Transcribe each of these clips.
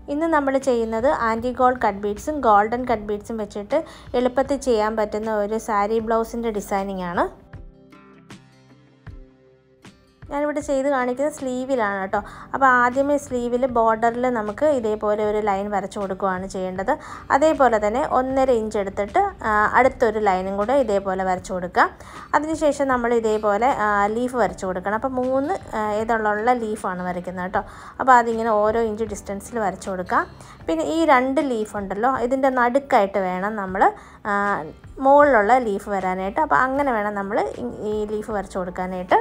ഇന്ന് നമ്മൾ ചെയ്യുന്നത് ആൻറ്റി ഗോൾഡ് കട്ട് ബീഡ്സും ഗോൾഡൻ കട്ട് ബീഡ്സും വെച്ചിട്ട് എളുപ്പത്തിൽ ചെയ്യാൻ പറ്റുന്ന ഒരു സാരി ബ്ലൗസിൻ്റെ ഡിസൈനിങ് ആണ് ഞാനിവിടെ ചെയ്ത് കാണിക്കുന്നത് സ്ലീവിലാണ് കേട്ടോ അപ്പോൾ ആദ്യമേ സ്ലീവിൽ ബോർഡറിൽ നമുക്ക് ഇതേപോലെ ഒരു ലൈൻ വരച്ചു കൊടുക്കുകയാണ് ചെയ്യേണ്ടത് അതേപോലെ തന്നെ ഒന്നര ഇഞ്ച് എടുത്തിട്ട് അടുത്തൊരു ലൈനും കൂടെ ഇതേപോലെ വരച്ചു കൊടുക്കുക അതിനുശേഷം നമ്മൾ ഇതേപോലെ ലീഫ് വരച്ചു കൊടുക്കണം അപ്പോൾ മൂന്ന് ഇതുള്ള ലീഫാണ് വരയ്ക്കുന്നത് കേട്ടോ അപ്പോൾ അതിങ്ങനെ ഓരോ ഇഞ്ച് ഡിസ്റ്റൻസിൽ വരച്ചു കൊടുക്കുക പിന്നെ ഈ രണ്ട് ലീഫ് ഉണ്ടല്ലോ ഇതിൻ്റെ നടുക്കായിട്ട് വേണം നമ്മൾ മുകളിലുള്ള ലീഫ് വരാനായിട്ട് അപ്പോൾ അങ്ങനെ വേണം നമ്മൾ ഈ ലീഫ് വരച്ചു കൊടുക്കാനായിട്ട്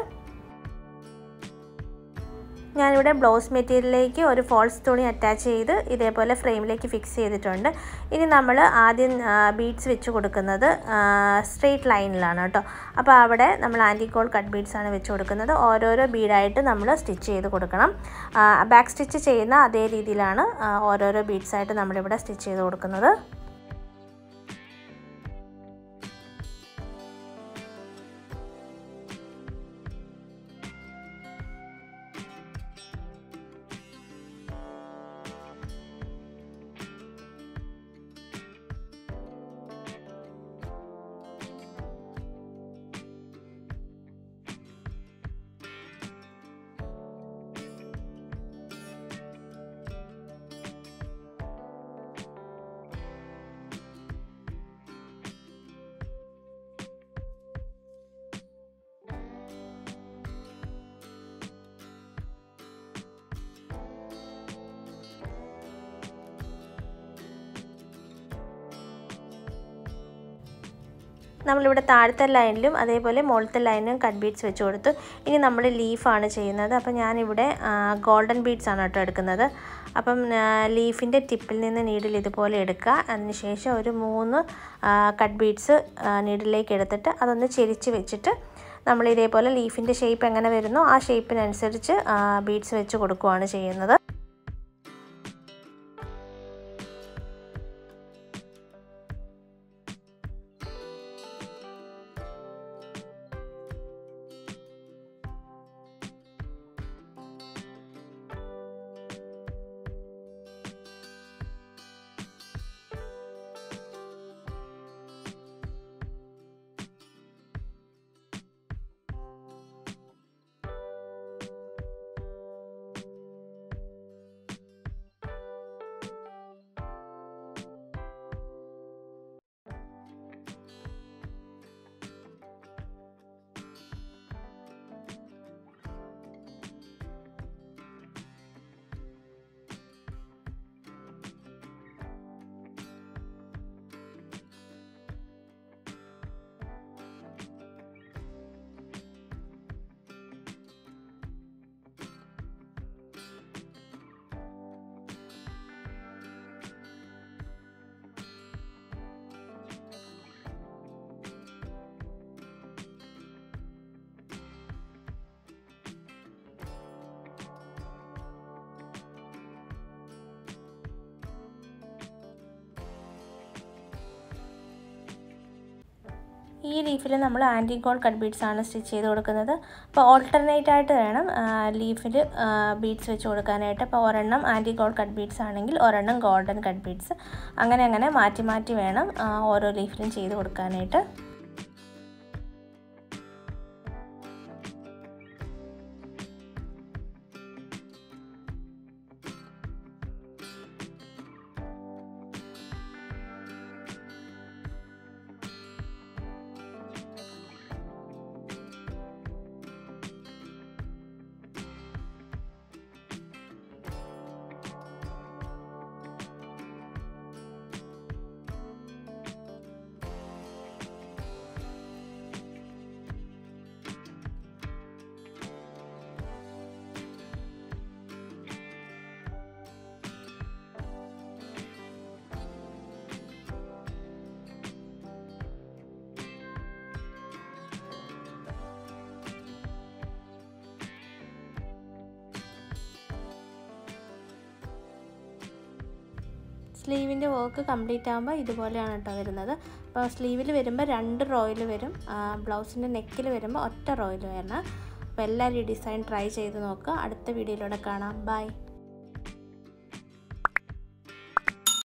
ഞാനിവിടെ ബ്ലൗസ് മെറ്റീരിയലിലേക്ക് ഒരു ഫോൾസ് തുണി അറ്റാച്ച് ചെയ്ത് ഇതേപോലെ ഫ്രെയിമിലേക്ക് ഫിക്സ് ചെയ്തിട്ടുണ്ട് ഇനി നമ്മൾ ആദ്യം ബീഡ്സ് വെച്ച് കൊടുക്കുന്നത് സ്ട്രെയിറ്റ് ലൈനിലാണ് കേട്ടോ അപ്പോൾ അവിടെ നമ്മൾ ആൻറ്റിക്കോൾ കട്ട് ബീഡ്സ് ആണ് വെച്ച് കൊടുക്കുന്നത് ഓരോരോ ബീഡായിട്ട് നമ്മൾ സ്റ്റിച്ച് ചെയ്ത് കൊടുക്കണം ബാക്ക് സ്റ്റിച്ച് ചെയ്യുന്ന അതേ രീതിയിലാണ് ഓരോരോ ബീഡ്സായിട്ട് നമ്മളിവിടെ സ്റ്റിച്ച് ചെയ്ത് കൊടുക്കുന്നത് നമ്മളിവിടെ താഴത്തെ ലൈനിലും അതേപോലെ മുകളിലത്തെ ലൈനിലും കട്ട് ബീഡ്സ് വെച്ച് കൊടുത്തു ഇനി നമ്മൾ ലീഫാണ് ചെയ്യുന്നത് അപ്പം ഞാനിവിടെ ഗോൾഡൻ ബീഡ്സ് ആണ് കേട്ടോ എടുക്കുന്നത് അപ്പം ലീഫിൻ്റെ ടിപ്പിൽ നിന്ന് നീഡിൽ ഇതുപോലെ എടുക്കുക അതിനുശേഷം ഒരു മൂന്ന് കട്ട് ബീഡ്സ് നീഡിലേക്ക് എടുത്തിട്ട് അതൊന്ന് ചെരിച്ച് വെച്ചിട്ട് നമ്മൾ ഇതേപോലെ ലീഫിൻ്റെ ഷേപ്പ് എങ്ങനെ വരുന്നോ ആ ഷേപ്പിനനുസരിച്ച് ബീഡ്സ് വെച്ച് കൊടുക്കുകയാണ് ചെയ്യുന്നത് ഈ ലീഫിൽ നമ്മൾ ആൻറ്റി ഗോൾഡ് കട്ട് ബീഡ്സ് ആണ് സ്റ്റിച്ച് ചെയ്ത് കൊടുക്കുന്നത് അപ്പോൾ ഓൾട്ടർനേറ്റ് ആയിട്ട് വേണം ലീഫിൽ ബീഡ്സ് വെച്ച് കൊടുക്കാനായിട്ട് അപ്പോൾ ഒരെണ്ണം ആൻറ്റി ഗോൾഡ് കട്ട് ബീഡ്സ് ആണെങ്കിൽ ഒരെണ്ണം ഗോൾഡൻ കട്ട് ബീഡ്സ് അങ്ങനെ അങ്ങനെ മാറ്റി മാറ്റി വേണം ഓരോ ലീഫിലും ചെയ്ത് കൊടുക്കാനായിട്ട് സ്ലീവിൻ്റെ വർക്ക് കംപ്ലീറ്റ് ആകുമ്പോൾ ഇതുപോലെയാണ് കേട്ടോ വരുന്നത് അപ്പോൾ സ്ലീവിൽ വരുമ്പോൾ രണ്ട് റോയിൽ വരും ബ്ലൗസിൻ്റെ നെക്കിൽ വരുമ്പോൾ ഒറ്റ റോയിൽ വരണം അപ്പോൾ എല്ലാവരും ഈ ഡിസൈൻ ട്രൈ ചെയ്ത് നോക്കുക അടുത്ത വീഡിയോയിലൂടെ കാണാം ബൈ